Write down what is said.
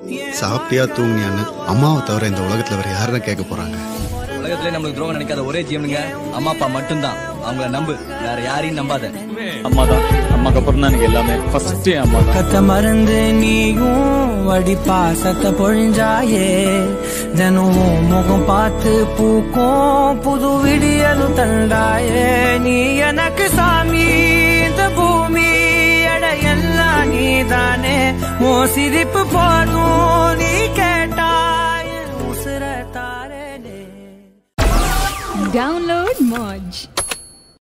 சாப்பிட்டியா தூங்குனியான்னு அம்மாவை தவிர இந்த உலகத்துல வேற யாருதான் கேட்க போறாங்க உலகத்திலே நம்மளுக்கு துரோகம் நினைக்காத ஒரே ஜீவனுங்க அம்மா அப்பா மட்டும்தான் அவங்கள நம்பு வேற யாரையும் நம்பாத அம்மா தான் அம்மாக்கு அப்புறம் தான் எனக்கு எல்லாமே ஃபர்ஸ்ட் அம்மா தான் கத்த மறந்து நீயும் வடி பாசத்தை பொழிஞ்சாயே தினம் உன் முகம் பார்த்து பூக்கும் புது விடியலும் தந்தாயே நீ எனக்கு சாமி இந்த பூமி எட எல்லாம் நீதானே ஓ சிரிப்பு போதும் நீ கேட்டாய் உசுர தாரே Download Moj.